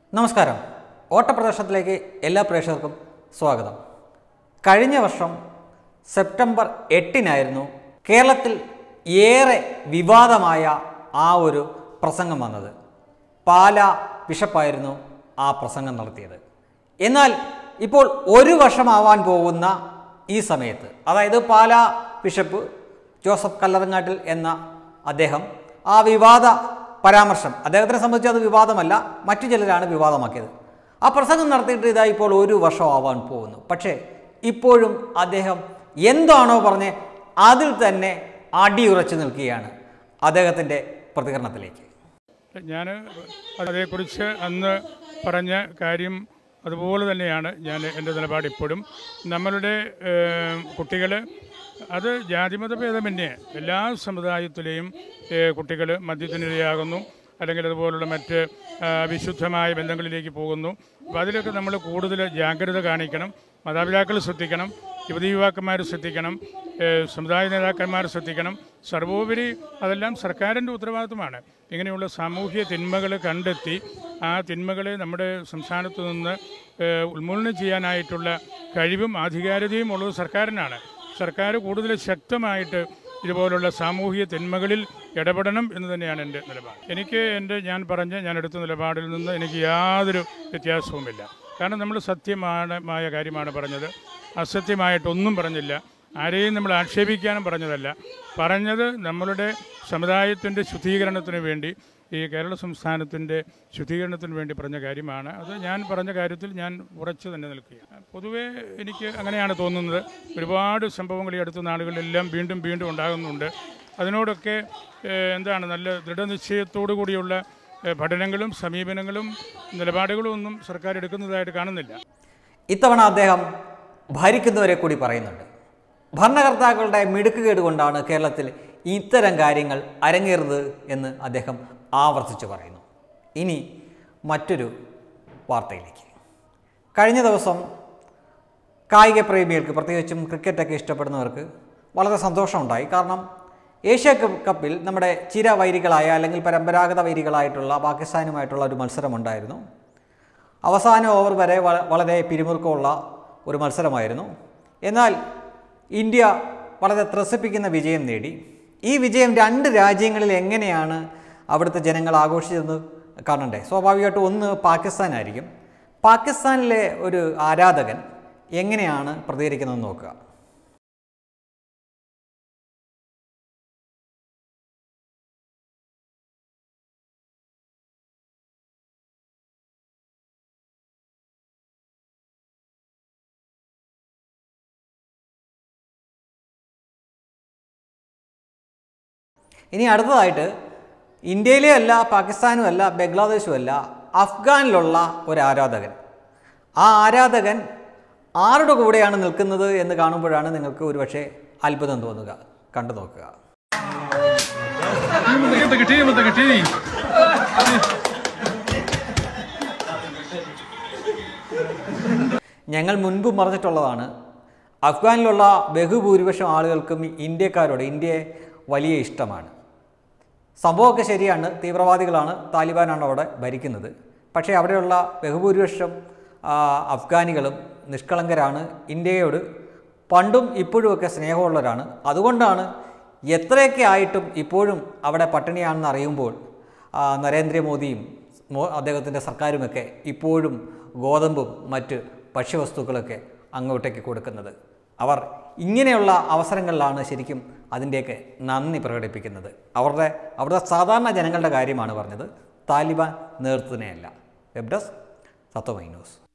നമസ്കാരം ഓട്ടപ്രദർശനത്തിലേക്ക് എല്ലാ പ്രേക്ഷകർക്കും സ്വാഗതം കഴിഞ്ഞ വർഷം സെപ്റ്റംബർ എട്ടിനായിരുന്നു കേരളത്തിൽ ഏറെ വിവാദമായ ആ ഒരു പ്രസംഗം വന്നത് പാല ബിഷപ്പായിരുന്നു ആ പ്രസംഗം നടത്തിയത് എന്നാൽ ഇപ്പോൾ ഒരു വർഷമാവാൻ പോകുന്ന ഈ സമയത്ത് അതായത് പാല ബിഷപ്പ് ജോസഫ് കല്ലറങ്ങാട്ടിൽ എന്ന അദ്ദേഹം ആ വിവാദ പരാമർശം അദ്ദേഹത്തിനെ സംബന്ധിച്ച് അത് വിവാദമല്ല മറ്റു ചിലരാണ് വിവാദമാക്കിയത് ആ പ്രസംഗം നടത്തിയിട്ട് ഇതാ ഇപ്പോൾ ഒരു വർഷമാവാൻ പോകുന്നു പക്ഷേ ഇപ്പോഴും അദ്ദേഹം എന്താണോ പറഞ്ഞ് അതിൽ തന്നെ അടിയുറച്ചു നിൽക്കുകയാണ് അദ്ദേഹത്തിൻ്റെ പ്രതികരണത്തിലേക്ക് ഞാൻ അതേക്കുറിച്ച് അന്ന് പറഞ്ഞ കാര്യം അതുപോലെ തന്നെയാണ് ഞാൻ എൻ്റെ നിലപാട് ഇപ്പോഴും നമ്മളുടെ കുട്ടികൾ അത് ജാതിമത ഭേദമന്യേ എല്ലാ സമുദായത്തിലെയും കുട്ടികൾ മദ്യത്തിനിരയാകുന്നു അല്ലെങ്കിൽ അതുപോലുള്ള മറ്റ് ആ, വിശുദ്ധമായ ബന്ധങ്ങളിലേക്ക് പോകുന്നു അപ്പോൾ അതിലൊക്കെ നമ്മൾ കൂടുതൽ ജാഗ്രത കാണിക്കണം മാതാപിതാക്കൾ ശ്രദ്ധിക്കണം യുവതി യുവാക്കന്മാർ ശ്രദ്ധിക്കണം ഏഹ് സമുദായ നേതാക്കന്മാർ ശ്രദ്ധിക്കണം സർവോപരി അതെല്ലാം സർക്കാരിൻ്റെ ഉത്തരവാദിത്വമാണ് ഇങ്ങനെയുള്ള സാമൂഹ്യ തിന്മകൾ കണ്ടെത്തി ആ തിന്മകളെ നമ്മുടെ സംസ്ഥാനത്ത് നിന്ന് ഏഹ് ഉന്മൂലനം ചെയ്യാനായിട്ടുള്ള കഴിവും ആധികാരികതയും ഉള്ളത് സർക്കാരിനാണ് സർക്കാർ കൂടുതൽ ശക്തമായിട്ട് ഇതുപോലുള്ള സാമൂഹിക തിന്മകളിൽ ഇടപെടണം എന്ന് തന്നെയാണ് എൻ്റെ നിലപാട് എനിക്ക് എൻ്റെ ഞാൻ പറഞ്ഞ ഞാൻ എടുത്ത നിലപാടിൽ നിന്ന് എനിക്ക് യാതൊരു വ്യത്യാസവുമില്ല കാരണം നമ്മൾ സത്യമായ കാര്യമാണ് പറഞ്ഞത് അസത്യമായിട്ടൊന്നും പറഞ്ഞില്ല ആരെയും നമ്മൾ ആക്ഷേപിക്കാനും പറഞ്ഞതല്ല പറഞ്ഞത് നമ്മളുടെ സമുദായത്തിൻ്റെ ശുദ്ധീകരണത്തിന് വേണ്ടി ഈ കേരള സംസ്ഥാനത്തിൻ്റെ ശുദ്ധീകരണത്തിന് വേണ്ടി പറഞ്ഞ കാര്യമാണ് അത് ഞാൻ പറഞ്ഞ കാര്യത്തിൽ ഞാൻ ഉറച്ചു തന്നെ നിൽക്കുകയാണ് പൊതുവേ എനിക്ക് അങ്ങനെയാണ് തോന്നുന്നത് ഒരുപാട് സംഭവങ്ങൾ ഈ അടുത്ത നാളുകളിലെല്ലാം വീണ്ടും വീണ്ടും ഉണ്ടാകുന്നുണ്ട് അതിനോടൊക്കെ ഏഹ്, എന്താണ് നല്ല ദൃഢനിശ്ചയത്തോടു കൂടിയുള്ള ഏഹ്, പഠനങ്ങളും സമീപനങ്ങളും നിലപാടുകളും ഒന്നും സർക്കാർ എടുക്കുന്നതായിട്ട് കാണുന്നില്ല ഇത്തവണ അദ്ദേഹം ഭരിക്കുന്നവരെ കൂടി പറയുന്നുണ്ട് ഭരണകർത്താക്കളുടെ മിടുക്കുകേട് കൊണ്ടാണ് കേരളത്തിൽ ഇത്തരം കാര്യങ്ങൾ അരങ്ങേറുന്നത് എന്ന് അദ്ദേഹം ആവർത്തിച്ച് പറയുന്നു ഇനി മറ്റൊരു വാർത്തയിലേക്ക് കഴിഞ്ഞ ദിവസം കായിക പ്രേമികൾക്ക് പ്രത്യേകിച്ചും ക്രിക്കറ്റൊക്കെ ഇഷ്ടപ്പെടുന്നവർക്ക് വളരെ സന്തോഷമുണ്ടായി കാരണം ഏഷ്യ കപ്പ് കപ്പിൽ നമ്മുടെ ചിരവൈരികളായ അല്ലെങ്കിൽ പരമ്പരാഗത വൈരികളായിട്ടുള്ള പാകിസ്ഥാനുമായിട്ടുള്ള ഒരു മത്സരമുണ്ടായിരുന്നു അവസാന ഓവർ വരെ വ- വളരെ പിരിമുറുക്കമുള്ള ഒരു മത്സരമായിരുന്നു എന്നാൽ ഇന്ത്യ വളരെ ത്രസിപ്പിക്കുന്ന വിജയം നേടി ഈ വിജയം രണ്ട് രാജ്യങ്ങളിൽ എങ്ങനെയാണ് അവിടുത്തെ ജനങ്ങൾ ആഘോഷിച്ചതെന്ന് കാണണ്ടേ സ്വാഭാവികമായിട്ടും ഒന്ന് പാകിസ്ഥാനായിരിക്കും പാകിസ്ഥാനിലെ ഒരു ആരാധകൻ എങ്ങനെയാണ് പ്രതികരിക്കുന്നതെന്ന് നോക്കുക ഇനി അടുത്തതായിട്ട് ഇന്ത്യയിലെ അല്ല പാകിസ്ഥാനും അല്ല ബംഗ്ലാദേശും അല്ല അഫ്ഗാനിലുള്ള ഒരു ആരാധകൻ ആ ആരാധകൻ ആരുടെ കൂടെയാണ് നിൽക്കുന്നത് എന്ന് കാണുമ്പോഴാണ് നിങ്ങൾക്ക് ഒരുപക്ഷെ അത്ഭുതം തോന്നുക കണ്ടു നോക്കുക കിട്ടി കിട്ടി ഞങ്ങൾ മുൻപ് പറഞ്ഞിട്ടുള്ളതാണ് അഫ്ഗാനിലുള്ള ബഹുഭൂരിപക്ഷം ആളുകൾക്കും ഈ ഇന്ത്യക്കാരോട് ഇന്ത്യയെ വലിയ ഇഷ്ടമാണ് സംഭവമൊക്കെ ശരിയാണ് തീവ്രവാദികളാണ് താലിബാനാണ് അവിടെ ഭരിക്കുന്നത് പക്ഷേ അവിടെയുള്ള ബഹുഭൂരിപക്ഷം ആ, അഫ്ഗാനികളും നിഷ്കളങ്കരാണ് ഇന്ത്യയോട് പണ്ടും ഇപ്പോഴുമൊക്കെ സ്നേഹമുള്ളവരാണ് അതുകൊണ്ടാണ് എത്രയൊക്കെ ആയിട്ടും ഇപ്പോഴും അവിടെ പട്ടിണിയാണെന്ന് അറിയുമ്പോൾ ആ, നരേന്ദ്രമോദിയും മോ- അദ്ദേഹത്തിൻ്റെ സർക്കാരുമൊക്കെ ഇപ്പോഴും ഗോതമ്പും മറ്റ് ഭക്ഷ്യവസ്തുക്കളൊക്കെ അങ്ങോട്ടേക്ക് കൊടുക്കുന്നത് അവർ ഇങ്ങനെയുള്ള അവസരങ്ങളിലാണ് ശരിക്കും അതിൻ്റെയൊക്കെ നന്ദി പ്രകടിപ്പിക്കുന്നത് അവരുടെ അവരുടെ സാധാരണ ജനങ്ങളുടെ കാര്യമാണ് പറഞ്ഞത് താലിബാൻ നേതൃത്വത്തിനെയല്ല വെബ് ഡെസ്ക് സത്വമൈ ന്യൂസ്